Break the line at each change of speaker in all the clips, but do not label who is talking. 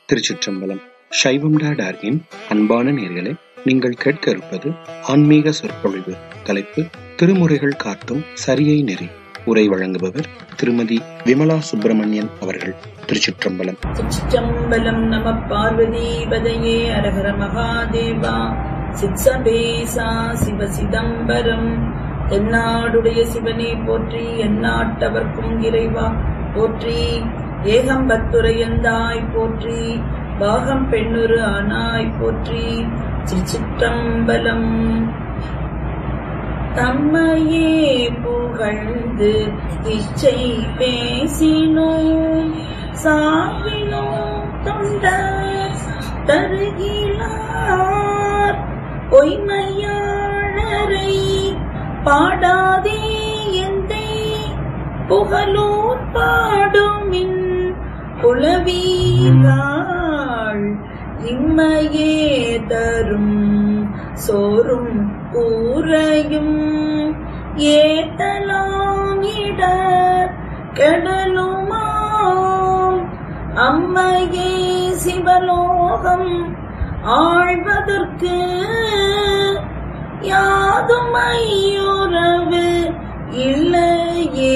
திருச்சிற்றம்பலம் சைவம் டாடார்கின் அன்பான நேர்களே நீங்கள் கேட்க இருப்பது ஆன்மீக சொற்பொழிவு தலைப்பு திருமுறைகள் காட்டும் சரியை நெறி உரை வழங்குபவர் திருமதி விமலா சுப்பிரமணியன் அவர்கள் திருச்சிற்றம்பலம்
சிற்றம்பலம் நம பார்வதீபதையே அரஹர மகாதேவா சித்சபேசா சிவ சிதம்பரம் தென்னாடுடைய சிவனே போற்றி எந்நாட்டவர்க்கும் இறைவா போற்றி ஏகம்பத்துரையந்தாய் போற்றி பாகம் பெண்ணுரு ஆனாய் போற்றி திருச்சிற்றம்பலம் தம்மையே புகழ்ந்து இச்சை பேசினோம் சாவினோம் தொண்டர் தருகிலார் பொய்மையாளரை பாடாதே எந்தே புகழூர் பாடுமின் புலவீர்கள் இம்மையே தரும் சோறும் கூரையும் ஏத்தலாம் இட கெடலுமாம் அம்மையே சிவலோகம் ஆழ்வதற்கு யாதும் ஐயுறவு இல்லையே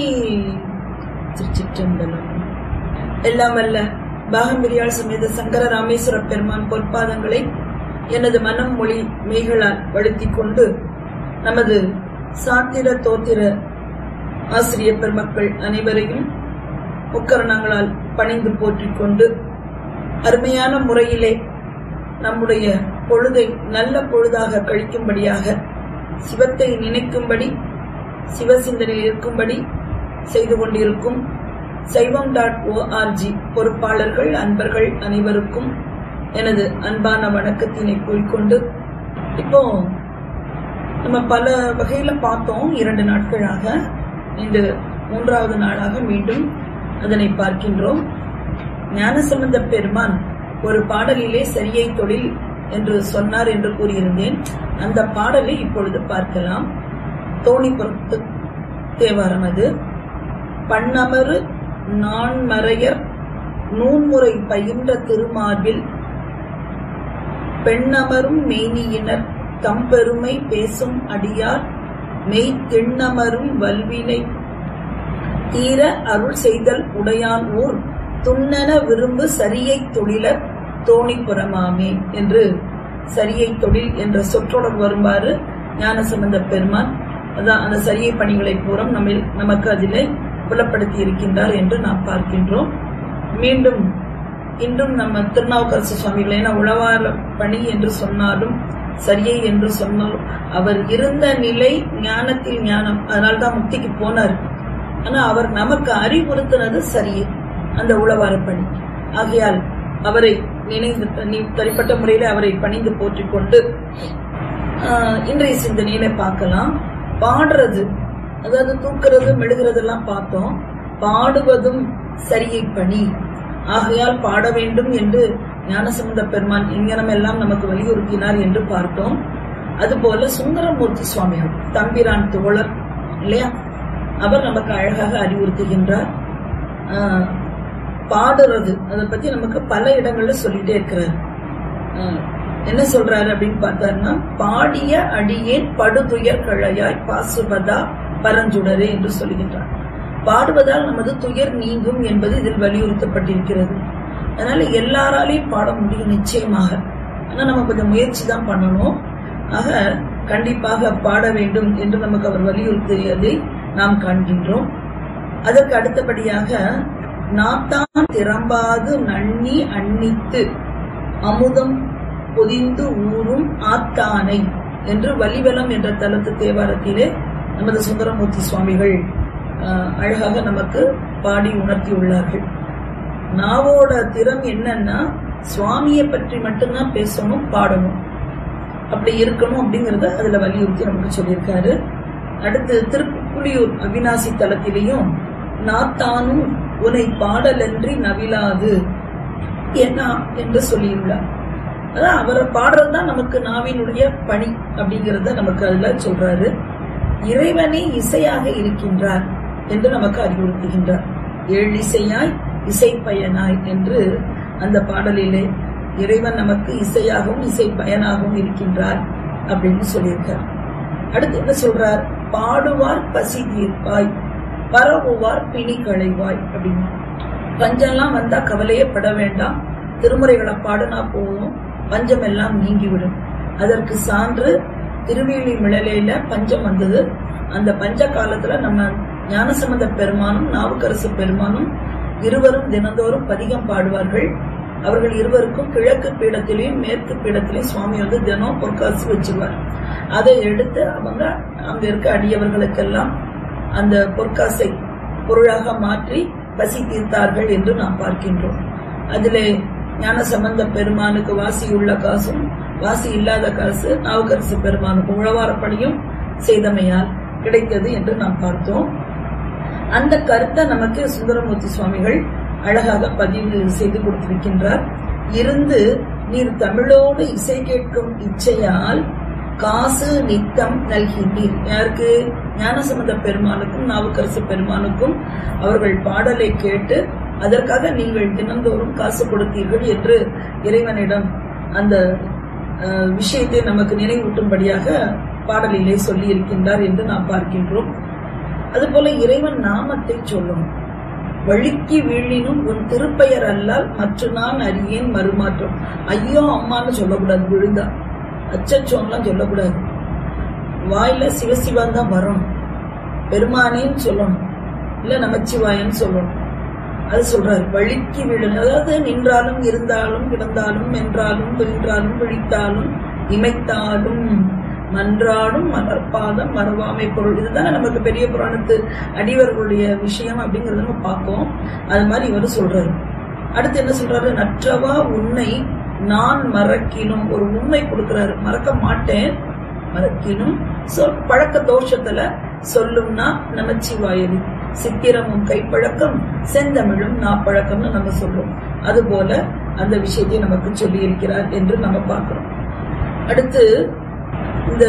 திருச்சிற்றம்பலம் எல்லாம் வல்ல பாகம்பிரியாள் சமேத சங்கர ராமேஸ்வர பெருமான் பொற்பாதங்களை எனது மனம் மொழி மெய்களால் வழுத்திக் கொண்டு நமது சாத்திர தோத்திர ஆசிரியர் பெருமக்கள் அனைவரையும் முக்கரணங்களால் பணிந்து போற்றிக் கொண்டு அருமையான முறையிலே நம்முடைய பொழுதை நல்ல பொழுதாக கழிக்கும்படியாக சிவத்தை நினைக்கும்படி சிவசிந்தனையில் இருக்கும்படி செய்து கொண்டிருக்கும் சைவம் டாட் ஓஆர்ஜி பொறுப்பாளர்கள் அன்பர்கள் அனைவருக்கும் எனது அன்பான வணக்கத்தினை கூறிக்கொண்டு இப்போ நம்ம பல வகையில பார்த்தோம் இரண்டு நாட்களாக இந்த மூன்றாவது நாளாக மீண்டும் அதனை பார்க்கின்றோம் ஞானசம்பந்த பெருமான் ஒரு பாடலிலே சரியை தொழில் என்று சொன்னார் என்று கூறியிருந்தேன் அந்த பாடலை இப்பொழுது பார்க்கலாம் தோணி பொறுத்து தேவாரம் அது பண்ணமரு நான்மறையர் நூன்முறை பயின்ற திருமார்பில் பெண்ணமரும் மெய்னியினர் தம்பெருமை பேசும் அடியார் மெய் திண்ணமரும் வல்வினை தீர அருள் செய்தல் உடையான் ஊர் துண்ணன விரும்பு சரியை தொழிலர் தோணிப்புறமாமே என்று சரியை தொழில் என்ற சொற்றொடர் வருமாறு ஞானசம்பந்த பெருமான் அதான் அந்த சரியை பணிகளை பூரம் நம்ம நமக்கு அதிலே புலப்படுத்தி இருக்கின்றார் என்று நாம் பார்க்கின்றோம் மீண்டும் இன்றும் நம்ம திருநாவுக்கரசு சுவாமிகள் ஏன்னா உழவார பணி என்று சொன்னாலும் சரியை என்று சொன்னாலும் அவர் இருந்த நிலை ஞானத்தில் ஞானம் அதனால்தான் முக்திக்கு போனார் ஆனா அவர் நமக்கு அறிவுறுத்தினது சரியே அந்த உழவார பணி ஆகையால் அவரை நினைந்து தனிப்பட்ட முறையில அவரை பணிந்து போற்றிக் கொண்டு இன்றைய சிந்தனையில பார்க்கலாம் பாடுறது அதாவது தூக்குறது மெழுகிறது எல்லாம் பார்த்தோம் பாடுவதும் சரியை பணி ஆகையால் பாட வேண்டும் என்று ஞானசம்பந்த பெருமான் இங்கனம் எல்லாம் நமக்கு வலியுறுத்தினார் என்று பார்த்தோம் அதுபோல சுந்தரமூர்த்தி சுவாமிகள் தம்பிரான் தோழர் இல்லையா அவர் நமக்கு அழகாக அறிவுறுத்துகின்றார் பாடுறது அதை பத்தி நமக்கு பல இடங்கள்ல சொல்லிட்டே இருக்கிறார் என்ன சொல்றாரு அப்படின்னு பார்த்தாருன்னா பாடிய அடியேன் படுதுயர் கழையாய் பாசுபதா பரஞ்சுடரே என்று சொல்லுகின்றார் பாடுவதால் நமது துயர் நீங்கும் என்பது இதில் வலியுறுத்தப்பட்டிருக்கிறது அதனால எல்லாராலையும் பாட முடியும் நிச்சயமாக ஆனா நம்ம கொஞ்சம் முயற்சி தான் பண்ணணும் ஆக கண்டிப்பாக பாட வேண்டும் என்று நமக்கு அவர் வலியுறுத்தியதை நாம் காண்கின்றோம் அதற்கு அடுத்தபடியாக நாத்தான் திறம்பாது நன்னி அன்னித்து அமுதம் பொதிந்து ஊறும் ஆத்தானை என்று வலிவலம் என்ற தலத்து தேவாரத்திலே நமது சுந்தரமூர்த்தி சுவாமிகள் அழகாக நமக்கு பாடி உணர்த்தியுள்ளார்கள் நாவோட திறம் என்னன்னா சுவாமியை பற்றி மட்டும்தான் பேசணும் பாடணும் அப்படி இருக்கணும் அப்படிங்கறத அதுல வலியுறுத்தி நமக்கு சொல்லியிருக்காரு அடுத்து திருப்புலியூர் அவினாசி தலத்திலையும் நாத்தானும் உனை பாடலன்றி நவிலாது என்ன என்று சொல்லியுள்ளார் அதான் அவரை பாடுறதுதான் நமக்கு நாவினுடைய பணி அப்படிங்கறத நமக்கு அதுல சொல்றாரு இறைவனே இசையாக இருக்கின்றார் என்று நமக்கு அறிவுறுத்துகின்றார் ஏழிசையாய் இசைப்பயனாய் என்று அந்த பாடலிலே இறைவன் நமக்கு இசையாகவும் இசை பயனாகவும் இருக்கின்றார் அப்படின்னு சொல்லியிருக்கார் அடுத்து என்ன சொல்றார் பாடுவார் பசி தீர்ப்பாய் பரவுவார் பிணி களைவாய் அப்படின்னு பஞ்சம்லாம் வந்தா கவலையே பட வேண்டாம் திருமுறைகளை பாடுனா போதும் பஞ்சம் எல்லாம் நீங்கிவிடும் அதற்கு சான்று திருவேலி மிளலையில பஞ்சம் வந்தது அந்த பஞ்ச காலத்துல நம்ம ஞானசம்பந்த பெருமானும் நாவுக்கரசு பெருமானும் இருவரும் தினந்தோறும் பதிகம் பாடுவார்கள் அவர்கள் இருவருக்கும் கிழக்கு பீடத்திலையும் மேற்கு பீடத்திலையும் சுவாமி வந்து தினம் பொற்காசு வச்சிருவார் அதை எடுத்து அவங்க அங்க இருக்க அடியவர்களுக்கெல்லாம் அந்த பொற்காசை பொருளாக மாற்றி பசி தீர்த்தார்கள் என்று நாம் பார்க்கின்றோம் அதிலே ஞான சம்பந்த பெருமானுக்கு வாசி உள்ள காசும் வாசி இல்லாத காசு நாவுக்கரசு பெருமானுக்கு உழவாரப்படியும் செய்தமையால் கிடைத்தது என்று நாம் பார்த்தோம் அந்த கருத்தை நமக்கு சுந்தரமூர்த்தி சுவாமிகள் அழகாக பதிவு செய்து கொடுத்திருக்கின்றார் இருந்து நீர் தமிழோடு இசை கேட்கும் இச்சையால் காசு நித்தம் நல்கின்றீர் யாருக்கு ஞானசம்பந்த பெருமானுக்கும் நாவுக்கரசு பெருமானுக்கும் அவர்கள் பாடலை கேட்டு அதற்காக நீங்கள் தினந்தோறும் காசு கொடுத்தீர்கள் என்று இறைவனிடம் அந்த அஹ், விஷயத்தை நமக்கு நினைவூட்டும்படியாக பாடலிலே சொல்லி இருக்கின்றார் என்று நாம் பார்க்கின்றோம் அதுபோல இறைவன் நாமத்தை சொல்லணும் வழிக்கு வீழினும் உன் திருப்பெயர் அல்லால் மற்ற நான் அறியேன் மறுமாற்றம் ஐயோ அம்மான்னு சொல்லக்கூடாது விழுந்தா அச்சச்சோன்லாம் சொல்லக்கூடாது வாயில சிவசிவான் தான் வரணும் பெருமானேன்னு சொல்லணும் இல்ல நமச்சிவாயன்னு சொல்லணும் அது சொல்றாரு வழிக்கு விழணும் அதாவது நின்றாலும் இருந்தாலும் கிடந்தாலும் வென்றாலும் வென்றாலும் விழித்தாலும் இமைத்தாலும் மன்றாடும் மலர்பாதம் மறவாமை பொருள் இதுதானே நமக்கு பெரிய புராணத்து அடிவர்களுடைய விஷயம் அப்படிங்கறத நம்ம பார்ப்போம் அது மாதிரி இவர் சொல்றாரு அடுத்து என்ன சொல்றாரு நற்றவா உன்னை நான் மறக்கினும் ஒரு உண்மை கொடுக்கிறாரு மறக்க மாட்டேன் மறக்கினும் சொல் பழக்க தோஷத்துல சொல்லும்னா நமச்சிவாயலி சித்திரமும் கைப்பழக்கம் செந்தமிழும் நாப்பழக்கம்னு நம்ம சொல்றோம் அதுபோல அந்த விஷயத்தை நமக்கு சொல்லி இருக்கிறார் என்று நம்ம பார்க்கிறோம் அடுத்து இந்த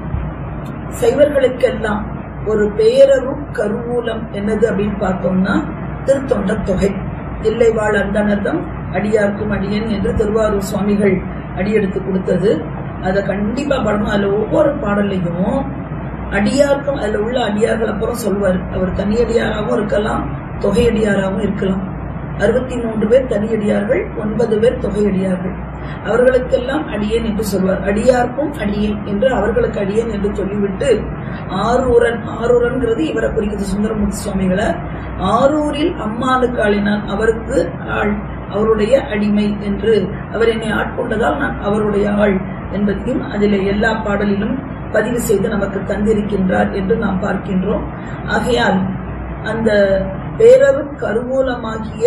சைவர்களுக்கெல்லாம் ஒரு பேரரும் கருவூலம் என்னது அப்படின்னு பார்த்தோம்னா திருத்தொண்ட தொகை இல்லை வாழ் அந்தனர்தம் அடியார்க்கும் அடியன் என்று திருவாரூர் சுவாமிகள் அடியெடுத்து கொடுத்தது அதை கண்டிப்பா பாடணும் அதுல ஒவ்வொரு பாடல்லையும் அடியார்க்கும் அதுல உள்ள அடியார்கள் அப்புறம் சொல்வார் அவர் தனியடியாராகவும் இருக்கலாம் தொகையடியாராகவும் இருக்கலாம் அறுபத்தி மூன்று பேர் தனியடியார்கள் ஒன்பது பேர் தொகையடியார்கள் அவர்களுக்கெல்லாம் அடியேன் என்று சொல்வார் அடியார்க்கும் அடியேன் என்று அவர்களுக்கு அடியேன் என்று சொல்லிவிட்டு ஆரூரன் ஆரூரன்கிறது இவரை குறிக்கிறது சுந்தரமூர்த்தி சுவாமிகளை ஆரூரில் அம்மானுக்கு ஆளினான் அவருக்கு ஆள் அவருடைய அடிமை என்று அவர் என்னை ஆட்கொண்டதால் நான் அவருடைய ஆள் என்பதையும் அதில் எல்லா பாடலிலும் பதிவு செய்து நமக்கு தந்திருக்கின்றார் என்று நாம் பார்க்கின்றோம் ஆகையால் அந்த பேரரும் கருவூலமாகிய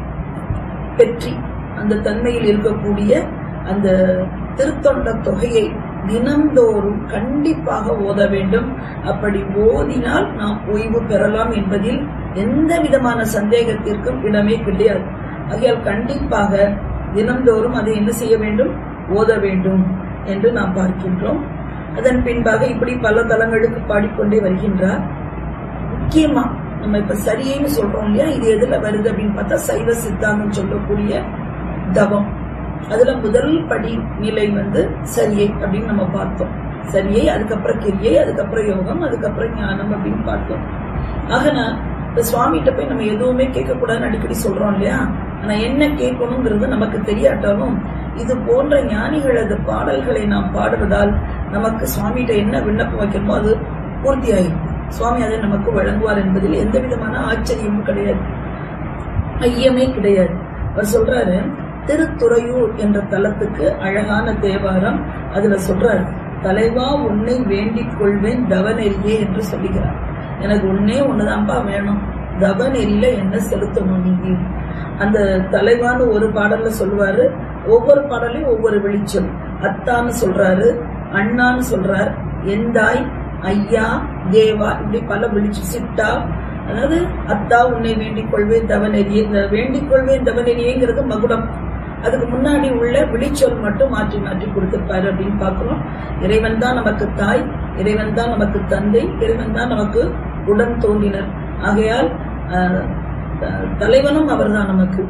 பெற்றி அந்த தன்மையில் இருக்கக்கூடிய அந்த திருத்தொண்ட தொகையை தினந்தோறும் கண்டிப்பாக ஓத வேண்டும் அப்படி ஓதினால் நாம் ஓய்வு பெறலாம் என்பதில் எந்த விதமான சந்தேகத்திற்கும் இடமே கிடையாது ஆகையால் கண்டிப்பாக தினந்தோறும் அதை என்ன செய்ய வேண்டும் ஓத வேண்டும் என்று நாம் பார்க்கின்றோம் அதன் பின்பாக இப்படி பல தலங்களுக்கு பாடிக்கொண்டே வருகின்றார் முக்கியமா நம்ம இப்ப சரின்னு சொல்றோம் இல்லையா இது எதுல வருது அப்படின்னு பார்த்தா சைவ சித்தாந்தம் சொல்லக்கூடிய தவம் அதுல முதல் படி நிலை வந்து சரியை அப்படின்னு நம்ம பார்த்தோம் சரியை அதுக்கப்புறம் கிரியை அதுக்கப்புறம் யோகம் அதுக்கப்புறம் ஞானம் அப்படின்னு பார்த்தோம் ஆக நான் இந்த சுவாமிகிட்ட போய் நம்ம எதுவுமே கேட்கக்கூடாதுன்னு அடிக்கடி சொல்றோம் இல்லையா ஆனா என்ன கேட்கணுங்கிறது நமக்கு தெரியாட்டாலும் இது போன்ற ஞானிகளது பாடல்களை நாம் பாடுவதால் நமக்கு சுவாமிகிட்ட என்ன விண்ணப்பம் வைக்கணுமோ அது பூர்த்தி ஆகும் சுவாமி அதை நமக்கு வழங்குவார் என்பதில் எந்த விதமான ஆச்சரியமும் கிடையாது ஐயமே கிடையாது அவர் சொல்றாரு திருத்துறையூர் என்ற தலத்துக்கு அழகான தேவாரம் அதுல சொல்றாரு தலைவா உன்னை வேண்டிக் கொள்வேன் தவநெறியே என்று சொல்லுகிறார் எனக்கு ஒன்னே ஒண்ணுதான்ப்பா வேணும் தவநெறியில என்ன செலுத்தணும் நீங்க அந்த தலைவான்னு ஒரு பாடல்ல சொல்லுவாரு ஒவ்வொரு பாடலையும் ஒவ்வொரு வெளிச்சொல் அத்தான்னு சொல்றாரு அண்ணான்னு சொல்றார் எந்தாய் ஐயா தேவா இப்படி பல வெளிச்சு சிட்டா அதாவது அத்தா உன்னை வேண்டிக் கொள்வேன் தவநெறியே இந்த வேண்டிக் கொள்வேன் தவநெறியேங்கிறது மகுடம் அதுக்கு முன்னாடி உள்ள விழிச்சொல் மட்டும் மாற்றி மாற்றி கொடுத்திருப்பாரு அப்படின்னு பார்க்கிறோம் இறைவன் தான் நமக்கு தாய் இறைவன் தான் நமக்கு தந்தை இறைவன் தான் நமக்கு உடன் தோன்றினர் ஆகையால் ஆஹ், த- தலைவனும் அவர்தான் நமக்கு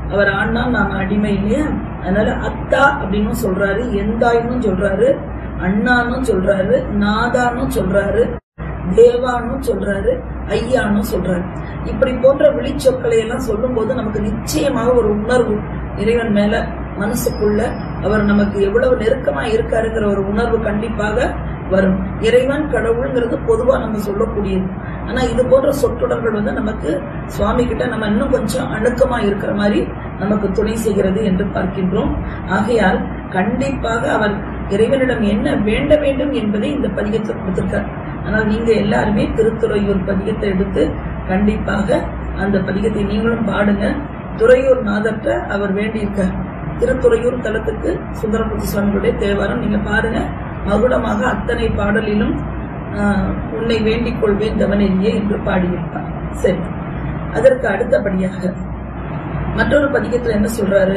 அவர் ஆனா நாம அடிமை இல்லையா அதனால அத்தா அப்படின்னு சொல்றாரு எந்தாயின்னு சொல்றாரு அண்ணான்னு சொல்றாரு நாதான்னு சொல்றாரு தேவான்னு சொல்றாரு ஐயான்னு சொல்றாரு இப்படி போன்ற விழிச்சொற்களை எல்லாம் சொல்லும் போது நமக்கு நிச்சயமாக ஒரு உணர்வு இறைவன் மேல மனசுக்குள்ள அவர் நமக்கு எவ்வளவு நெருக்கமா இருக்காருங்கிற ஒரு உணர்வு கண்டிப்பாக வரும் இறைவன் கடவுள்ங்கிறது பொதுவா நம்ம சொல்லக்கூடியது ஆனா இது போன்ற சொற்றொடர்கள் வந்து நமக்கு சுவாமி கிட்ட நம்ம இன்னும் கொஞ்சம் அணுக்கமா இருக்கிற மாதிரி நமக்கு துணை செய்கிறது என்று பார்க்கின்றோம் ஆகையால் கண்டிப்பாக அவர் இறைவனிடம் என்ன வேண்ட வேண்டும் என்பதை இந்த பதிகத்தில் கொடுத்திருக்கார் ஆனால் நீங்க எல்லாருமே திருத்துறையூர் பதிகத்தை எடுத்து கண்டிப்பாக அந்த பதிகத்தை நீங்களும் பாடுங்க துறையூர் நாதற்ற அவர் வேண்டியிருக்கார் திருத்துறையூர் தலத்துக்கு சுந்தரமூர்த்தி சுவாமிகளுடைய தேவாரம் நீங்க பாருங்க மகுடமாக அத்தனை பாடலிலும் ஆஹ், உன்னை வேண்டிக் கொள்வேன் தவனெறியே என்று பாடியிருப்பார் சரி அதற்கு அடுத்தபடியாக மற்றொரு பதிகத்துல என்ன சொல்றாரு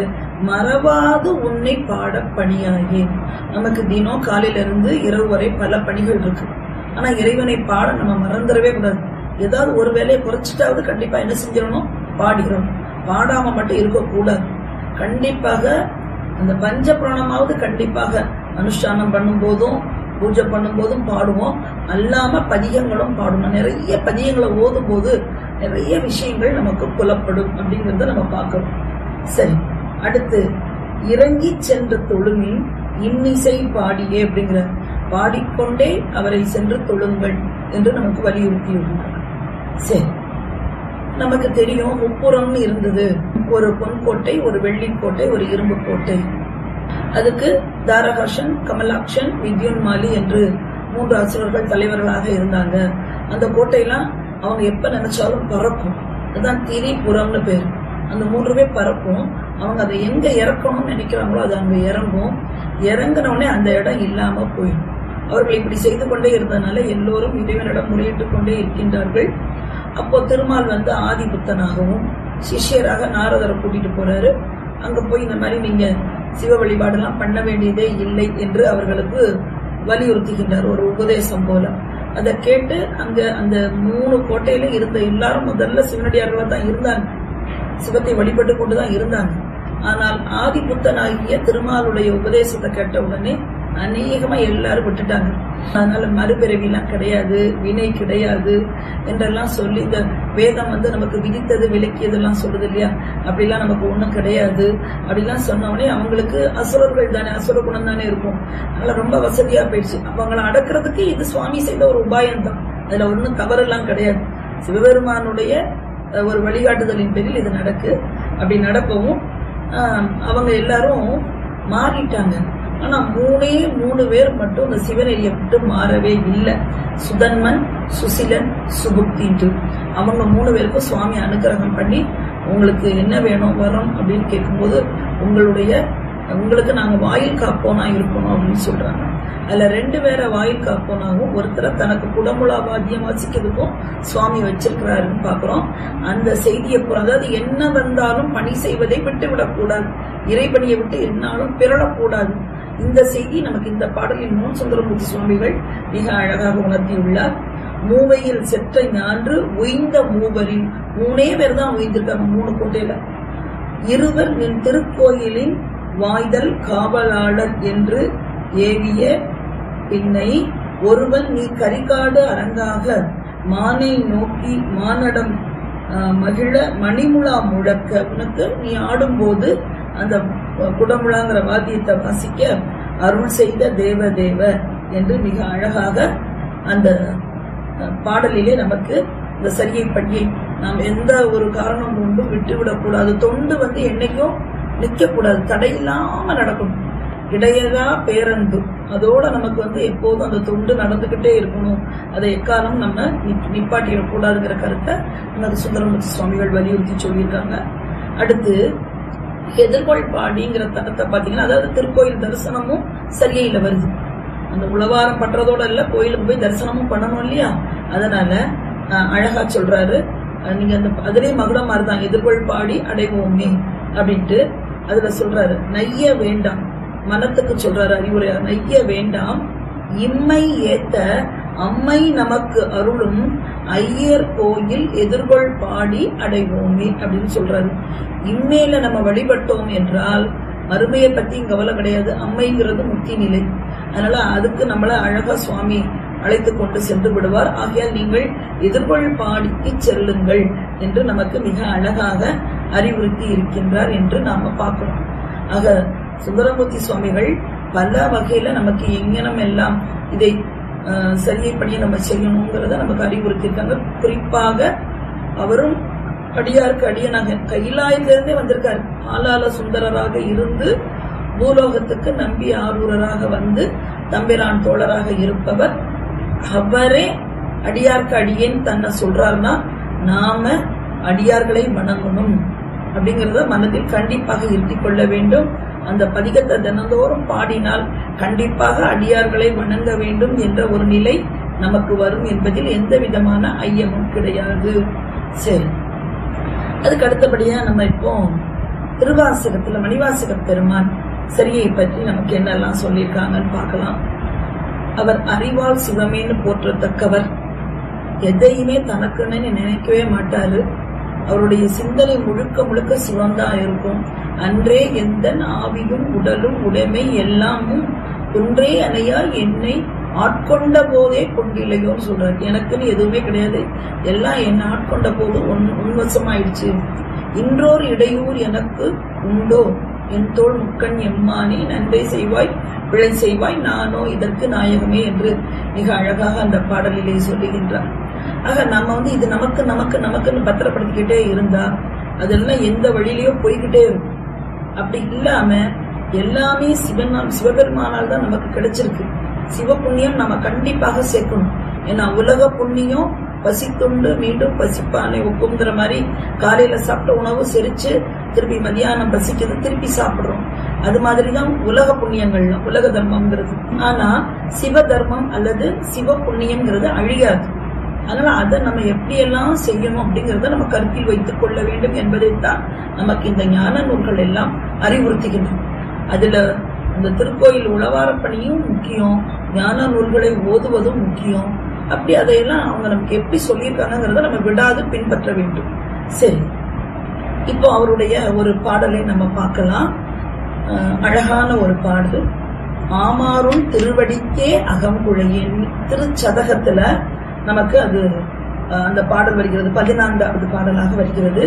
மறவாது உன்னை பாட பணியாகி நமக்கு தினம் காலையில இருந்து இரவு வரை பல பணிகள் இருக்கு ஆனா இறைவனை பாட நம்ம மறந்துடவே கூடாது ஏதாவது ஒரு வேலையை குறைச்சிட்டாவது கண்டிப்பா என்ன செஞ்சிடணும் பாடுகிறோம் பாடாம மட்டும் இருக்கக்கூடாது கண்டிப்பாக அந்த பஞ்ச பிராணமாவது கண்டிப்பாக அனுஷ்டானம் பண்ணும் போதும் பூஜை பண்ணும் போதும் பாடுவோம் அல்லாம பதிகங்களும் பாடணும் நிறைய பதிகங்களை ஓதும் போது நிறைய விஷயங்கள் நமக்கு புலப்படும் அப்படிங்கறத நம்ம பார்க்கிறோம் சரி அடுத்து இறங்கி சென்ற தொழுமின் இன்னிசை பாடியே அப்படிங்கிற பாடிக்கொண்டே அவரை சென்று தொழுங்கள் என்று நமக்கு வலியுறுத்தியுள்ளார் சரி நமக்கு தெரியும் முப்புறம்னு இருந்தது ஒரு பொன்கோட்டை ஒரு வெள்ளிக்கோட்டை ஒரு இரும்பு கோட்டை அதுக்கு தாரகாஷன் கமலாக்ஷன் வித்யுன்மாலி என்று மூன்று அசுரர்கள் தலைவர்களாக இருந்தாங்க அந்த கோட்டையெல்லாம் அவங்க எப்ப நினைச்சாலும் பறக்கும் அதுதான் திரிபுரம்னு பேர் அந்த மூன்றுமே பறக்கும் அவங்க அதை எங்க இறக்கணும்னு நினைக்கிறாங்களோ அது அங்க இறங்கும் இறங்கின உடனே அந்த இடம் இல்லாம போயிடும் அவர்கள் இப்படி செய்து கொண்டே இருந்ததுனால எல்லோரும் இறைவனிடம் முறையிட்டுக் கொண்டே இருக்கின்றார்கள் அப்போ திருமால் வந்து ஆதிபுத்தனாகவும் சிஷ்யராக நாரதரை கூட்டிட்டு போறாரு அங்க போய் இந்த மாதிரி நீங்க சிவ வழிபாடெல்லாம் பண்ண வேண்டியதே இல்லை என்று அவர்களுக்கு வலியுறுத்துகின்றார் ஒரு உபதேசம் போல அதை கேட்டு அங்க அந்த மூணு கோட்டையில இருந்த எல்லாரும் முதல்ல சிவனடியார்களா தான் இருந்தாங்க சிவத்தை வழிபட்டு கொண்டுதான் இருந்தாங்க ஆனால் ஆதிபுத்தனாகிய திருமாலுடைய உபதேசத்தை கேட்ட உடனே அநேகமா எல்லாரும் விட்டுட்டாங்க அதனால மறுபிறவிலாம் கிடையாது வினை கிடையாது என்றெல்லாம் சொல்லி இந்த வேதம் வந்து நமக்கு விதித்தது விலக்கியதெல்லாம் சொல்லுது இல்லையா அப்படிலாம் நமக்கு ஒண்ணும் கிடையாது அப்படிலாம் சொன்ன உடனே அவங்களுக்கு அசுரர்கள் தானே அசுர குணம் தானே இருக்கும் அதனால ரொம்ப வசதியா போயிடுச்சு அப்ப அவங்களை அடக்கிறதுக்கு இது சுவாமி செய்த ஒரு உபாயம் தான் அதுல ஒன்றும் தவறெல்லாம் கிடையாது சிவபெருமானுடைய அஹ், ஒரு வழிகாட்டுதலின் பேரில் இது நடக்கு அப்படி நடக்கவும் ஆஹ், அவங்க எல்லாரும் மாறிட்டாங்க ஆனா மூணே மூணு பேர் மட்டும் இந்த சிவநெறியை விட்டு மாறவே இல்லை சுதன்மன் சுசிலன் சுபுக்தின்ட்டு அவங்க மூணு பேருக்கும் சுவாமி அனுகிரகம் பண்ணி உங்களுக்கு என்ன வேணும் வரோம் அப்படின்னு கேட்கும்போது உங்களுடைய உங்களுக்கு நாங்க வாயில் காப்போனா இருக்கணும் அப்படின்னு சொல்றாங்க அதுல ரெண்டு பேரை வாயில் காப்போனாகவும் ஒருத்தரை தனக்கு குடமுழா வாத்தியம் வாசிக்கிறதுக்கும் சுவாமி வச்சிருக்கிறாருன்னு பாக்குறோம் அந்த செய்தியை புற- அதாவது என்ன வந்தாலும் பணி செய்வதை விட்டு விடக்கூடாது இறைபணியை விட்டு என்னாலும் பிறழக்கூடாது இந்த செய்தி நமக்கு இந்த பாடலில் மூன் சுந்தரமூர்த்தி சுவாமிகள் மிக அழகாக உணர்த்தியுள்ளார் மூவையில் செற்ற ஞான்று உய்ந்த மூவரின் மூணே பேர் தான் உய்ந்திருக்காங்க மூணு கோட்டையில இருவர் நின் திருக்கோயிலின் வாய்தல் காவலாளர் என்று ஏவிய பின்னை ஒருவன் நீ கரிகாடு அரங்காக மானை நோக்கி மானடம் ஆஹ், மகிழ மணிமுழா முழக்க உனக்கு நீ ஆடும்போது அந்த குடமுழாங்கிற வாத்தியத்தை வாசிக்க அருள் செய்த தேவ தேவ என்று மிக அழகாக அந்த அஹ், பாடலிலே நமக்கு இந்த சரியை பட்டியை நாம் எந்த ஒரு காரணம் கொண்டும் விட்டுவிடக்கூடாது தொண்டு வந்து என்னைக்கும் நிற்கக்கூடாது தடையில்லாம நடக்கணும் இடையகா பேரன்பு அதோட நமக்கு வந்து எப்போதும் அந்த தொண்டு நடந்துகிட்டே இருக்கணும் அதை எக்காலம் நம்ம நிப்- நிப்பாட்டிடக்கூடாதுங்கிற கருத்தை நமக்கு சுந்தரமூர்த்தி சுவாமிகள் வலியுறுத்தி சொல்லியிருக்காங்க அடுத்து எதிர்கொள் பாடிங்கிற தடத்தை பாத்தீங்கன்னா அதாவது திருக்கோயில் தரிசனமும் சரியில வருது அந்த உழவாரம் பண்றதோட இல்ல கோயிலுக்கு போய் தரிசனமும் பண்ணணும் இல்லையா அதனால அஹ், அழகா சொல்றாரு அஹ், நீங்க அந்த அதுலயே மகுடம் மாதிரிதான் எதிர்கொள் பாடி அடைவோமே அப்படின்ட்டு அதுல சொல்றாரு நைய வேண்டாம் மனத்துக்கு சொல்றாரு அறிவுரையா நைய வேண்டாம் இம்மை ஏத்த அம்மை நமக்கு அருளும் ஐயர் கோயில் எதிர்கொள் பாடி அடைவோமே அப்படின்னு சொல்றாரு இம்மேல நம்ம வழிபட்டோம் என்றால் மறுமையை பத்தி கவலை கிடையாது அம்மைங்கிறது முக்தி நிலை அதனால அதுக்கு நம்மள அழகா சுவாமி அழைத்து கொண்டு சென்று விடுவார் ஆகையால் நீங்கள் எதிர்கொள் பாடிக்கு செல்லுங்கள் என்று நமக்கு மிக அழகாக அறிவுறுத்தி இருக்கின்றார் என்று நாம பார்க்கிறோம் ஆக சுந்தரமூர்த்தி சுவாமிகள் பல வகையில நமக்கு எங்கனம் எல்லாம் இதை அஹ், சரியைப்படியே நம்ம செய்யணுங்கிறத நமக்கு அறிவுறுத்தியிருக்காங்க குறிப்பாக அவரும் அடியாருக்கு அடியனாக கைலாயத்திலிருந்தே வந்திருக்காரு ஆளால சுந்தரராக இருந்து பூலோகத்துக்கு நம்பி ஆரூரராக வந்து தம்பிரான் தோழராக இருப்பவர் அவரே அடியார்க்கு அடியேன் தன்னை சொல்றாருன்னா நாம அடியார்களை வணங்கணும் அப்படிங்கறத மனதில் கண்டிப்பாக இருத்திக் கொள்ள வேண்டும் அந்த பதிகத்தை தினந்தோறும் பாடினால் கண்டிப்பாக அடியார்களை வணங்க வேண்டும் என்ற ஒரு நிலை நமக்கு வரும் என்பதில் எந்த விதமான ஐயமும் கிடையாது சரி அதுக்கு அடுத்தபடியா நம்ம இப்போ திருவாசகத்துல மணிவாசக பெருமான் சரியை பற்றி நமக்கு என்னெல்லாம் சொல்லியிருக்காங்கன்னு பார்க்கலாம் அவர் அறிவால் சிவமேன்னு போற்றத்தக்கவர் எதையுமே தனக்குன்னு நினைக்கவே மாட்டாரு அவருடைய சிந்தனை முழுக்க முழுக்க சிவம்தான் இருக்கும் அன்றே எந்த ஆவியும் உடலும் உடைமை எல்லாமும் ஒன்றே அணையா என்னை ஆட்கொண்ட போதே கொண்டில்லையோன்னு சொல்றாரு எனக்குன்னு எதுவுமே கிடையாது எல்லாம் என்ன ஆட்கொண்ட போது உன் உன்வசமாயிடுச்சு இன்றோர் இடையூர் எனக்கு உண்டோ என் தோள் முக்கண் எம்மானே நன்றை செய்வாய் பிழை செய்வாய் நானோ இதற்கு நாயகமே என்று மிக அழகாக அந்த பாடலிலே சொல்லுகின்றார் ஆக நம்ம வந்து இது நமக்கு நமக்கு நமக்குன்னு பத்திரப்படுத்திக்கிட்டே இருந்தா அதெல்லாம் எந்த வழியிலயோ போய்கிட்டே இருக்கும் அப்படி இல்லாம எல்லாமே சிவனால் சிவபெருமானால் தான் நமக்கு கிடைச்சிருக்கு சிவ புண்ணியம் நம்ம கண்டிப்பாக சேர்க்கணும் ஏன்னா உலக புண்ணியம் பசித்துண்டு மீண்டும் பசிப்பானை ஒப்புங்கிற மாதிரி காலையில சாப்பிட்ட உணவு செரிச்சு திருப்பி மதியானம் பசிக்குது திருப்பி சாப்பிடுறோம் அது மாதிரிதான் உலக புண்ணியங்கள்ல உலக தர்மம்ங்கிறது ஆனா சிவ தர்மம் அல்லது சிவ புண்ணியம்ங்கிறது அழியாது அதனால அதை நம்ம எப்படியெல்லாம் செய்யணும் அப்படிங்கறத நம்ம கருத்தில் வைத்துக் கொள்ள வேண்டும் என்பதைத்தான் நமக்கு இந்த ஞான நூல்கள் எல்லாம் அறிவுறுத்துகின்றன அதுல அந்த திருக்கோயில் உழவாரப் பணியும் முக்கியம் ஞான நூல்களை ஓதுவதும் முக்கியம் அப்படி அதையெல்லாம் அவங்க நமக்கு எப்படி சொல்லியிருக்காங்கிறத நம்ம விடாது பின்பற்ற வேண்டும் சரி இப்போ அவருடைய ஒரு பாடலை நம்ம பார்க்கலாம் அஹ் அழகான ஒரு பாடல் ஆமாறும் திருவடிக்கே அகங்குழையேன் திருச்சதகத்துல நமக்கு அது அஹ், அந்த பாடல் வருகிறது பதினான்காவது பாடலாக வருகிறது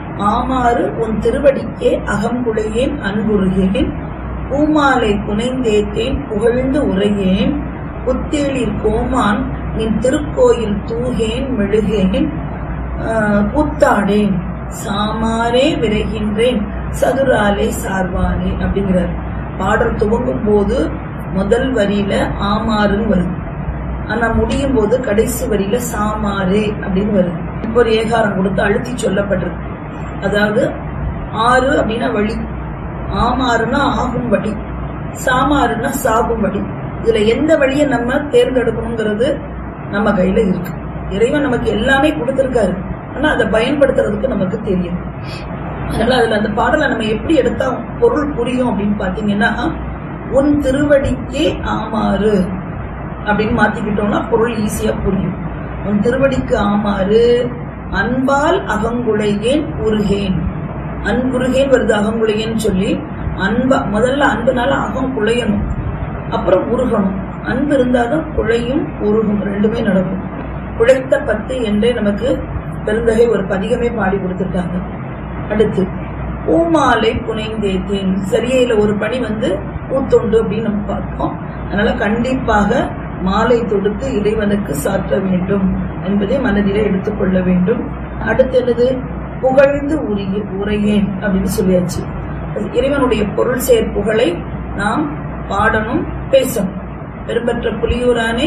ஆமாறு உன் திருவடிக்கே அகங்குழையேன் அன்புருகேன் பூமாலை புனைந்தேத்தேன் புகழ்ந்து உரையேன் புத்தேளிர் கோமான் நின் திருக்கோயில் தூகேன் மெழுகேன் ஆஹ், கூத்தாடேன் சாமாரே விரைகின்றேன் சதுராலே சார்வானே அப்படிங்கிறார் பாடல் துவங்கும் போது முதல் வரியில ஆமாறுன்னு வருது ஆனா முடியும் போது கடைசி வரியில சாமாரே அப்படின்னு வருது இப்போ ஒரு ஏகாரம் கொடுத்து அழுத்தி சொல்லப்பட்டிருக்கு அதாவது ஆறு அப்படின்னா வழி ஆமாறுனா ஆகும் வழி சாமாறுனா சாகும் வழி இதுல எந்த வழியை நம்ம தேர்ந்தெடுக்கணுங்கிறது நம்ம கையில இருக்கு இறைவன் நமக்கு எல்லாமே கொடுத்திருக்காரு ஆனா அதை பயன்படுத்துறதுக்கு நமக்கு தெரியும் அதனால அதுல அந்த பாடலை நம்ம எப்படி எடுத்தா பொருள் புரியும் அப்படின்னு பாத்தீங்கன்னா உன் திருவடிக்கே ஆமாறு அப்படின்னு மாத்திக்கிட்டோம்னா பொருள் ஈஸியா புரியும் உன் திருவடிக்கு ஆமாறு அன்பால் அகங்குழையேன் உருகேன் அன்புருகேன் வருது அகங்குழையேன்னு சொல்லி அன்பா முதல்ல அன்புனால அகம் குழையணும் அப்புறம் உருகணும் அன்பு இருந்தாதான் குழையும் உருகும் ரெண்டுமே நடக்கும் குழைத்த பத்து என்றே நமக்கு பெருந்தகை ஒரு பதிகமே பாடி கொடுத்திருக்காங்க அடுத்து பூமாலை புனைந்தேத்தேன் சரியையில ஒரு பணி வந்து பூத்தொண்டு அப்படின்னு நம்ம பார்த்தோம் அதனால கண்டிப்பாக மாலை தொடுத்து இறைவனுக்கு சாற்ற வேண்டும் என்பதை மனதிலே எடுத்துக்கொள்ள வேண்டும் அடுத்து என்னது புகழ்ந்து உரிய உரையேன் அப்படின்னு சொல்லியாச்சு இறைவனுடைய பொருள் செயற் புகழை நாம் பாடணும் பேசணும் பெரும்பற்ற புலியூரானே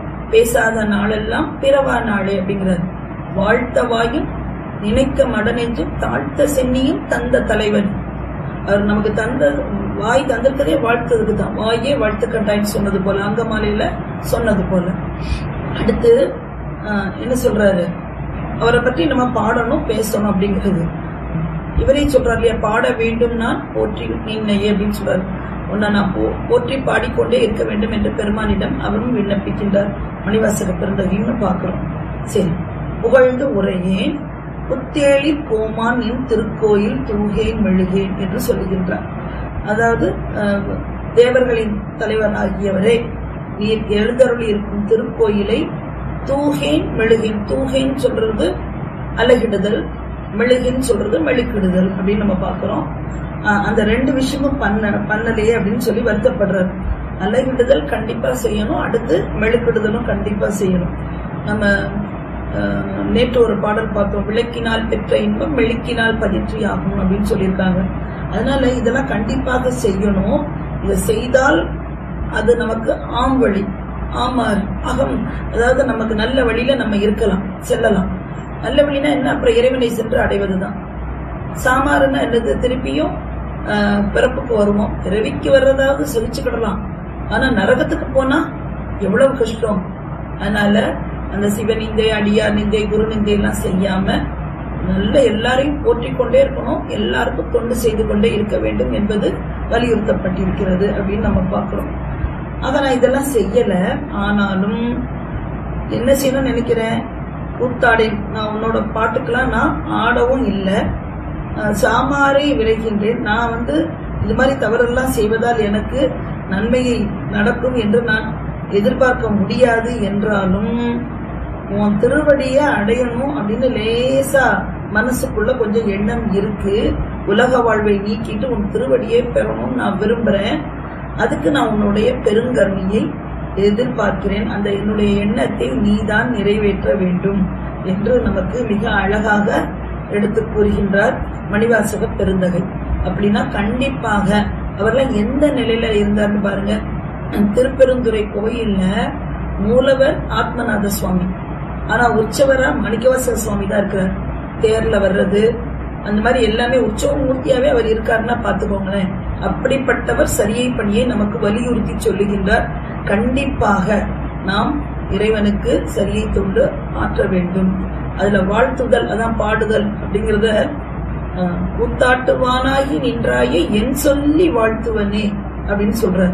பேசாத நாளெல்லாம் பிறவா நாளே அப்படிங்கிறார் வாழ்த்தவாயும் நினைக்க மடனெஞ்சும் தாழ்த்த சென்னியும் தந்த தலைவன் அவர் நமக்கு தந்த வாய் தந்திருக்கதே வாழ்த்ததுக்கு தான் வாயே வாழ்த்து கட்டாயம் சொன்னது போல அங்கமாலையில சொன்னது போல அடுத்து ஆஹ், என்ன சொல்றாரு அவரை பற்றி நம்ம பாடணும் பேசணும் அப்படிங்கிறது இவரே சொல்றாரு இல்லையா பாட வேண்டும் நான் போற்றி நின்னையே அப்படின்னு சொல்றாரு உன்னை நான் போ போற்றி பாடிக்கொண்டே இருக்க வேண்டும் என்று பெருமானிடம் அவரும் விண்ணப்பிக்கின்றார் மணிவாசக பிறந்தகைன்னு பார்க்கிறோம் சரி புகழ்ந்து உரையேன் புத்தேளி கோமான் என் திருக்கோயில் தூகேன் மெழுகேன் என்று சொல்லுகின்றார் அதாவது அஹ், தேவர்களின் தலைவராகியவரே நீர் எழுந்தருளி இருக்கும் திருக்கோயிலை தூகேன் மெழுகேன் தூகேன் சொல்றது அழகிடுதல் மெழுகின்னு சொல்றது மெழுக்கிடுதல் அப்படின்னு நம்ம பார்க்கிறோம் அஹ், அந்த ரெண்டு விஷயமும் பண்ண பண்ணலையே அப்படின்னு சொல்லி வருத்தப்படுறாரு அழகிடுதல் கண்டிப்பா செய்யணும் அடுத்து மெழுக்கிடுதலும் கண்டிப்பா செய்யணும் நம்ம அஹ், நேற்று ஒரு பாடல் பார்த்தோம் விளக்கினால் பெற்ற இன்பம் மெழுக்கினால் பதிற்றி ஆகும் அப்படின்னு சொல்லியிருக்காங்க அதனால இதெல்லாம் கண்டிப்பாக செய்யணும் இதை செய்தால் அது நமக்கு ஆம் வழி ஆமார் அகம் அதாவது நமக்கு நல்ல வழியில நம்ம இருக்கலாம் செல்லலாம் நல்ல வழினா என்ன அப்புறம் இறைவனை சென்று அடைவதுதான் சாமாருன்னா என்னது திருப்பியும் ஆஹ், பிறப்புக்கு வருவோம் பிறவிக்கு வர்றதாவது சகிச்சுக்கிடலாம் ஆனா நரகத்துக்கு போனா எவ்வளவு கஷ்டம் அதனால அந்த சிவநிந்தை அடியார் நிந்தை குரு நிந்தை எல்லாம் செய்யாம நல்ல எல்லாரையும் போற்றிக் கொண்டே இருக்கணும் எல்லாருக்கும் தொண்டு செய்து கொண்டே இருக்க வேண்டும் என்பது வலியுறுத்தப்பட்டிருக்கிறது அப்படின்னு நம்ம பார்க்கிறோம் ஆக நான் இதெல்லாம் செய்யல ஆனாலும் என்ன செய்யணும்னு நினைக்கிறேன் கூத்தாடி நான் உன்னோட பாட்டுக்கெல்லாம் நான் ஆடவும் இல்லை அஹ் சாமாரை விளைகின்றேன் நான் வந்து இது மாதிரி தவறெல்லாம் செய்வதால் எனக்கு நன்மையை நடக்கும் என்று நான் எதிர்பார்க்க முடியாது என்றாலும் உன் திருவடிய அடையணும் அப்படின்னு லேசா மனசுக்குள்ள கொஞ்சம் எண்ணம் இருக்கு உலக வாழ்வை நீக்கிட்டு உன் திருவடியை பெறணும்னு நான் விரும்புறேன் அதுக்கு நான் உன்னுடைய பெருங்கருணையை எதிர்பார்க்கிறேன் அந்த என்னுடைய எண்ணத்தை நீதான் நிறைவேற்ற வேண்டும் என்று நமக்கு மிக அழகாக எடுத்து கூறுகின்றார் மணிவாசக பெருந்தகை அப்படின்னா கண்டிப்பாக அவர்லாம் எந்த நிலையில இருந்தார்னு பாருங்க திருப்பெருந்துறை கோயில்ல மூலவர் ஆத்மநாத சுவாமி ஆனா உற்சவரா மணிக்கவாசக சுவாமி தான் இருக்கிறார் தேர்ல வர்றது அந்த மாதிரி எல்லாமே உற்சவ மூர்த்தியாவே அவர் இருக்காருன்னா பாத்துக்கோங்களேன் அப்படிப்பட்டவர் சரியை பணியை நமக்கு வலியுறுத்தி சொல்லுகின்றார் கண்டிப்பாக நாம் இறைவனுக்கு சரியை தொண்டு ஆற்ற வேண்டும் அதுல வாழ்த்துதல் அதான் பாடுதல் அப்படிங்கறத அஹ், கூத்தாட்டுவானாகி நின்றாயே என் சொல்லி வாழ்த்துவனே அப்படின்னு சொல்றார்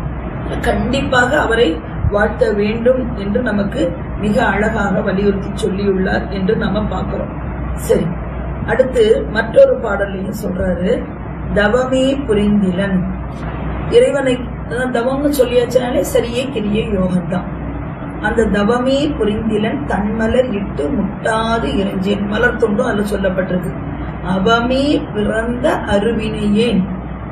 கண்டிப்பாக அவரை வாழ்த்த வேண்டும் என்று நமக்கு மிக அழகாக வலியுறுத்தி சொல்லியுள்ளார் என்று நாம பார்க்கிறோம் சரி அடுத்து மற்றொரு பாடலையும் சொல்றாரு தவமே புரிந்திலன் இறைவனை அதான் தவம்னு சொல்லியாச்சுனாலே சரியே கிரிய யோகம்தான் அந்த தவமே புரிந்திலன் தன்மலர் இட்டு முட்டாது இறைஞ்சேன் மலர் தொண்டும் அதுல சொல்லப்பட்டிருக்கு அவமே பிறந்த அருவினையேன்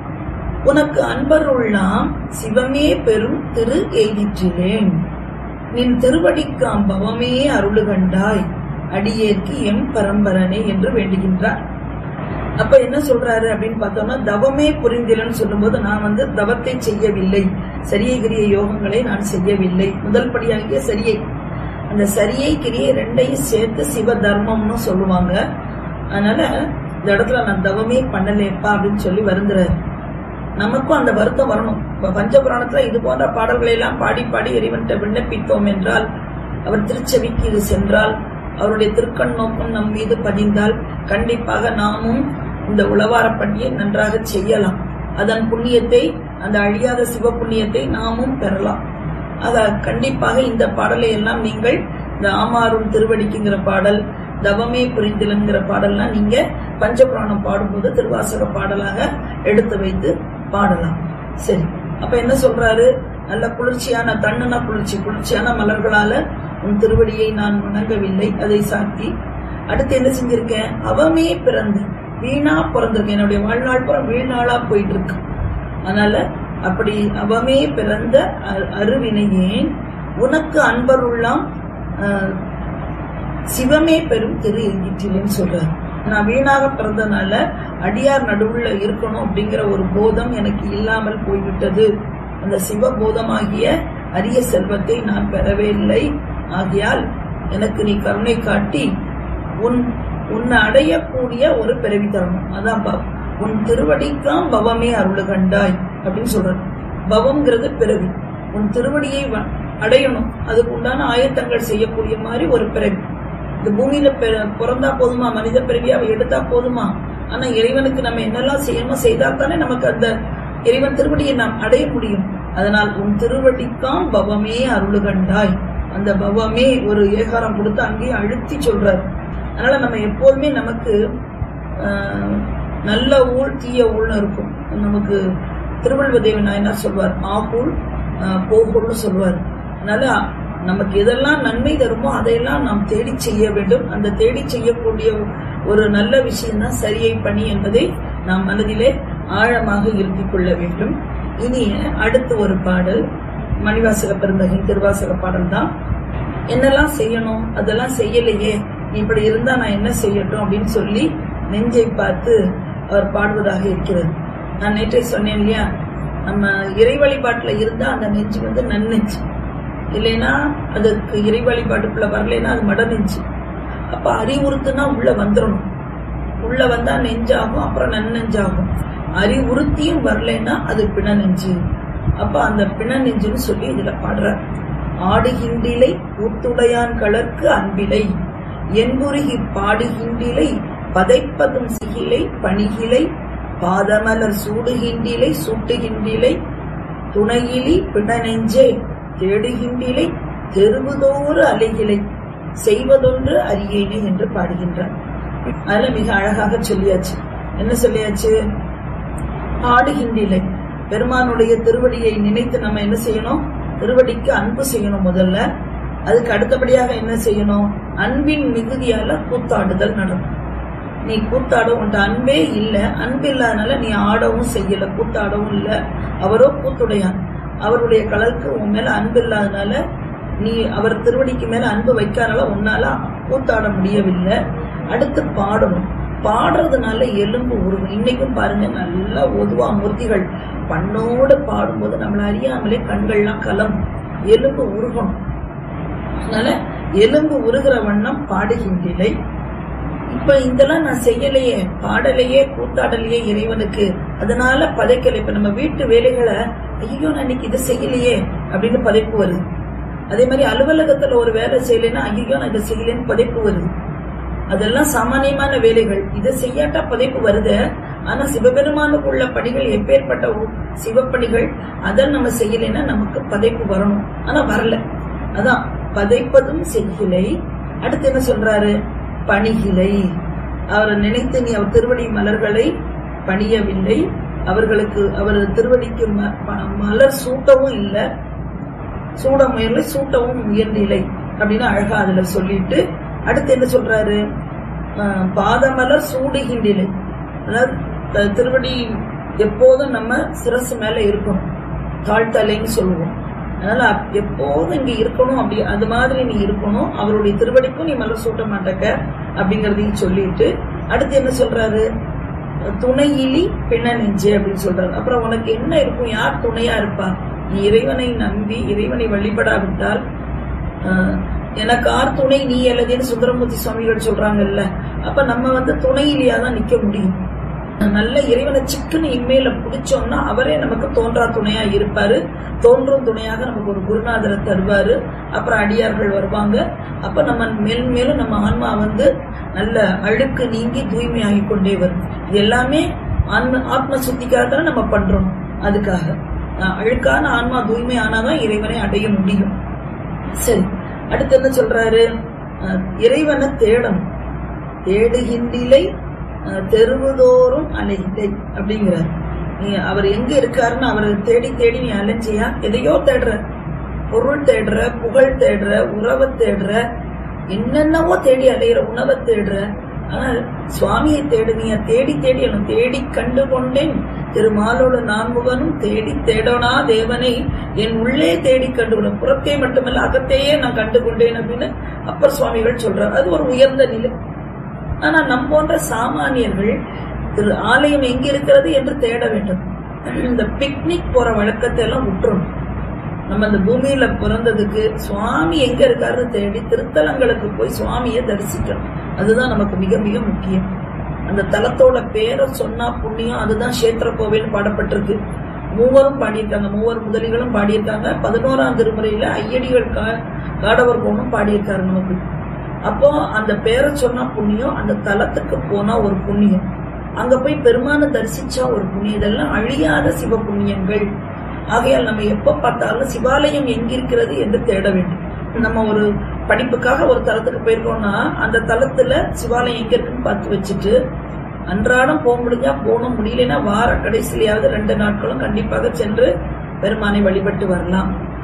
உனக்கு அன்பருள்ளாம் சிவமே பெரும் திரு எய்திற்றிலேன் நின் திருவடிக்காம் பவமே அருளுகண்டாய் அடியேற்கு எம் பரம்பரனே என்று வேண்டுகின்றார் அப்ப என்ன சொல்றாரு அப்படின்னு பார்த்தோம்னா தவமே புரிந்திலன்னு சொல்லும்போது நான் வந்து தவத்தை செய்யவில்லை சரியை கிரிய யோகங்களை நான் செய்யவில்லை முதல் படியாகிய சரியை அந்த சரியை கிரியை ரெண்டையும் சேர்த்து சிவ தர்மம்னு சொல்லுவாங்க அதனால இந்த இடத்துல நான் தவமே பண்ணலேப்பா அப்படின்னு சொல்லி வருந்துறாரு நமக்கும் அந்த வருத்தம் வரணும் இப்ப பஞ்சபுராணத்துல இது போன்ற பாடல்களை எல்லாம் பாடி பாடி இறைவன்கிட்ட விண்ணப்பித்தோம் என்றால் அவர் திருச்செவிக்கு இது சென்றால் அவருடைய திருக்கண் நோக்கம் நம் மீது பதிந்தால் கண்டிப்பாக நாமும் இந்த உளவாரப்பணியை நன்றாக செய்யலாம் அதன் புண்ணியத்தை அந்த அழியாத சிவ புண்ணியத்தை நாமும் பெறலாம் அத கண்டிப்பாக இந்த பாடலை எல்லாம் நீங்கள் இந்த ஆமாறும் திருவடிக்குங்கிற பாடல் தவமே புரிந்திலங்கிற பாடல்லாம் நீங்க பஞ்சபுராணம் பாடும்போது திருவாசக பாடலாக எடுத்து வைத்து பாடலாம் சரி அப்ப என்ன சொல்றாரு நல்ல குளிர்ச்சியான தண்ணுனா குளிர்ச்சி குளிர்ச்சியான மலர்களால உன் திருவடியை நான் வணங்கவில்லை அதை சாத்தி அடுத்து என்ன செஞ்சிருக்கேன் அவமே பிறந்து வீணா பிறந்திருக்கேன் என்னுடைய வாழ்நாள் புறம் வீணாளா போயிட்டு இருக்கு அதனால அப்படி அவமே பிறந்த அ- அருவினையேன் உனக்கு அன்பருள்ளாம் ஆஹ், சிவமே பெரும் திரு எங்கிற்றிலேன்னு சொல்றாரு நான் வீணாக பிறந்தனால அடியார் நடுவுல இருக்கணும் அப்படிங்கிற ஒரு போதம் எனக்கு இல்லாமல் போய்விட்டது அந்த சிவ போதமாகிய அரிய செல்வத்தை நான் பெறவே இல்லை ஆகையால் எனக்கு நீ கருணை காட்டி உன் உன்னை அடையக்கூடிய ஒரு பிறவி தரணும் அதான் பவ- உன் திருவடிக்காம் பவமே அருளுகண்டாய் அப்படின்னு சொல்றது பவம்ங்கிறது பிறவி உன் திருவடியை வ- அடையணும் அதுக்கு உண்டான ஆயத்தங்கள் செய்யக்கூடிய மாதிரி ஒரு பிறவி இந்த பூமியில பிற- பிறந்தா போதுமா மனித பிறவியாவை எடுத்தா போதுமா ஆனா இறைவனுக்கு நம்ம என்னெல்லாம் செய்யணுமோ செய்தா தானே நமக்கு அந்த இறைவன் திருவடியை நாம் அடைய முடியும் அதனால் உன் திருவடிக்காம் பவமே அருளுகண்டாய் அந்த பவமே ஒரு ஏகாரம் கொடுத்து அங்கேயே அழுத்தி சொல்றாரு அதனால நம்ம எப்போதுமே நமக்கு ஆஹ், நல்ல ஊழ் தீய ஊழ்னு இருக்கும் நமக்கு திருவள்ளுவர் தேவன் நாயனார் சொல்வார் ஆகூழ் ஆஹ், போகூழ்னு சொல்வார் அதனால நமக்கு எதெல்லாம் நன்மை தருமோ அதையெல்லாம் நாம் தேடி செய்ய வேண்டும் அந்த தேடி செய்யக்கூடிய ஒரு நல்ல விஷயம்தான் சரியை பணி என்பதை நாம் மனதிலே ஆழமாக இருத்திக் கொள்ள வேண்டும் இனி அடுத்து ஒரு பாடல் மணிவாசக பெருந்தகின் திருவாசக பாடல் தான் என்னெல்லாம் செய்யணும் அதெல்லாம் செய்யலையே இப்படி இருந்தா நான் என்ன செய்யட்டும் அப்படின்னு சொல்லி நெஞ்சை பார்த்து அவர் பாடுவதாக இருக்கிறது நான் நேற்றே சொன்னேன் இல்லையா நம்ம இறை வழிபாட்டுல இருந்தா அந்த நெஞ்சு வந்து நன்னெஞ்சு இல்லைன்னா அதுக்கு இறை வழிபாட்டுக்குள்ள வரலைன்னா அது மட நெஞ்சு அப்ப அறிவுறுத்துனா உள்ள வந்துடணும் உள்ள வந்தா நெஞ்சாகும் அப்புறம் நன்னெஞ்சாகும் அறிவுறுத்தியும் வரலைன்னா அது பிண நெஞ்சு அப்ப அந்த பிண நெஞ்சுன்னு சொல்லி இதுல பாடுறார் ஆடுகின்றிலை கூத்துடையான் கலர்க்கு அன்பிலை என்புருகி பாடுகின்றிலை பதைப்பதும் சிகிலை பணிகிலை பாதமலர் சூடுகின்றிலை சூட்டுகின்றிலை துணையிலி பிணநெஞ்சே தேடுகின்றிலை தெருவுதோறு அலைகிலை செய்வதொன்று அறியேனே என்று பாடுகின்றார் அதுல மிக அழகாக சொல்லியாச்சு என்ன சொல்லியாச்சு ஆடுகின்றிலை பெருமானுடைய திருவடியை நினைத்து நம்ம என்ன செய்யணும் திருவடிக்கு அன்பு செய்யணும் முதல்ல அதுக்கு அடுத்தபடியாக என்ன செய்யணும் அன்பின் மிகுதியால கூத்தாடுதல் நடக்கும் நீ கூத்தாட உன்ட்ட அன்பே இல்ல அன்பு இல்லாதனால நீ ஆடவும் செய்யல கூத்தாடவும் இல்ல அவரோ கூத்துடையான் அவருடைய கலருக்கு உன் மேல அன்பு இல்லாதனால நீ அவர் திருவடிக்கு மேல அன்பு வைக்காதனால உன்னால கூத்தாட முடியவில்லை அடுத்து பாடணும் பாடுறதுனால எலும்பு உருகும் இன்னைக்கும் பாருங்க நல்லா ஒதுவா மூர்த்திகள் பண்ணோடு பாடும்போது நம்மள அறியாமலே கண்கள்லாம் கலம் எலும்பு உருகணும் அதனால எலும்பு உருகிற வண்ணம் பாடுகின்றிலை இப்ப இதெல்லாம் நான் செய்யலையே பாடலையே கூத்தாடலையே இறைவனுக்கு அதனால பதைக்கல இப்ப நம்ம வீட்டு வேலைகளை ஐயோ நான் இன்னைக்கு இதை செய்யலையே அப்படின்னு பதைப்பு வருது அதே மாதிரி அலுவலகத்துல ஒரு வேலை செய்யலைன்னா ஐயோ நான் இதை செய்யலைன்னு பதைப்பு வருது அதெல்லாம் சாமானியமான வேலைகள் இதை செய்யாட்டா பதைப்பு வருது ஆனா சிவபெருமானுக்கு உள்ள பணிகள் எப்பேற்பட்ட உ- சிவப்பணிகள் அதை நம்ம செய்யலைன்னா நமக்கு பதைப்பு வரணும் ஆனா வரல அதான் பதைப்பதும் செய்கிலை அடுத்து என்ன சொல்றாரு பணிகிலை அவரை நினைத்து நீ அவர் திருவடி மலர்களை பணியவில்லை அவர்களுக்கு அவர் திருவடிக்கு ம- ப- மலர் சூட்டவும் இல்லை சூட முயல சூட்டவும் முயன்றிலை அப்படின்னு அழகா அதுல சொல்லிட்டு அடுத்து என்ன சொல்றாரு ஆஹ் பாதமலர் சூடுகின்றிலை அதாவது த- திருவடி எப்போதும் நம்ம சிரசு மேல இருக்கணும் தாழ்த்தலைன்னு சொல்லுவோம் அதனால அப்- எப்போதும் இங்க இருக்கணும் அப்படி அது மாதிரி நீ இருக்கணும் அவருடைய திருவடிக்கும் நீ மலர் சூட்ட மாட்டக்க அப்படிங்கறதையும் சொல்லிட்டு அடுத்து என்ன சொல்றாரு துணையிலி பிண நெஞ்சு அப்படின்னு சொல்றாரு அப்புறம் உனக்கு என்ன இருக்கும் யார் துணையா இருப்பா நீ இறைவனை நம்பி இறைவனை வழிபடாவிட்டால் ஆஹ், எனக்கு ஆர் துணை நீ அல்லதேன்னு சுந்தரமூர்த்தி சுவாமிகள் சொல்றாங்கல்ல அப்ப நம்ம வந்து துணையிலியா தான் நிக்க முடியும் நல்ல இறைவனை சிக்குன்னு இம்மையில பிடிச்சோம்னா அவரே நமக்கு தோன்றா துணையா இருப்பாரு தோன்றும் துணையாக நமக்கு ஒரு குருநாதரை தருவாரு அப்புறம் அடியார்கள் வருவாங்க அப்ப நம்ம மேலும் மேலும் நம்ம ஆன்மா வந்து நல்ல அழுக்கு நீங்கி தூய்மையாகி கொண்டே வரும் இது எல்லாமே ஆன்ம ஆத்ம சுத்திக்காக தானே நம்ம பண்றோம் அதுக்காக அஹ் அழுக்கான ஆன்மா தூய்மை ஆனாதான் இறைவனை அடைய முடியும் சரி அடுத்து என்ன சொல்றாரு அஹ் இறைவனை தேடணும் தேடுகின்றிலை அஹ் தெருவுதோறும் அலைகிலை அப்படிங்கிறார் நீ அவர் எங்க இருக்காருன்னு அவரை தேடி தேடி நீ அலைஞ்சியா எதையோ தேடுற பொருள் தேடுற புகழ் தேடுற உறவை தேடுற என்னென்னவோ தேடி அலையிற உணவை தேடுற ஆனால் சுவாமியை தேடுனியா தேடி தேடி எனக்கு தேடி கண்டு கொண்டேன் திருமாலோட நான்முகனும் தேடி தேடோனா தேவனை என் உள்ளே தேடி கண்டு புறத்தே மட்டுமல்ல அகத்தையே நான் கண்டு கொண்டேன் அப்படின்னு அப்பர் சுவாமிகள் சொல்றார் அது ஒரு உயர்ந்த நிலை ஆனா நம் போன்ற சாமானியர்கள் திரு ஆலயம் எங்க இருக்கிறது என்று தேட வேண்டும் இந்த பிக்னிக் போற வழக்கத்தை எல்லாம் விட்டுறணும் நம்ம இந்த பூமியில பிறந்ததுக்கு சுவாமி எங்க இருக்காருன்னு தேடி திருத்தலங்களுக்கு போய் சுவாமியை தரிசிக்கணும் அதுதான் நமக்கு மிக மிக முக்கியம் அந்த தலத்தோட பேரை சொன்னா புண்ணியம் அதுதான் கஷேத்திர கோவில் பாடப்பட்டிருக்கு மூவரும் பாடியிருக்காங்க மூவர் முதலிகளும் பாடியிருக்காங்க பதினோராம் திருமுறையில ஐயடிகள் கா- காடவர் கோணும் பாடியிருக்காரு நமக்கு அப்போ அந்த பேரை சொன்னா புண்ணியம் அந்த தலத்துக்கு போனா ஒரு புண்ணியம் அங்க போய் பெருமானை தரிசிச்சா ஒரு புண்ணியம் இதெல்லாம் அழியாத சிவ புண்ணியங்கள் ஆகையால் நம்ம எப்ப பார்த்தாலும் சிவாலயம் எங்கிருக்கிறது என்று தேட வேண்டும் நம்ம ஒரு படிப்புக்காக ஒரு தலத்துக்கு போயிருக்கோம்னா அந்த தலத்துல சிவாலயம் எங்க இருக்குன்னு பார்த்து வச்சுட்டு அன்றாடம் போக முடிஞ்சா போகணும் முடியலன்னா வார கடைசியிலாவது ரெண்டு நாட்களும் கண்டிப்பாக சென்று பெருமானை வழிபட்டு வரலாம்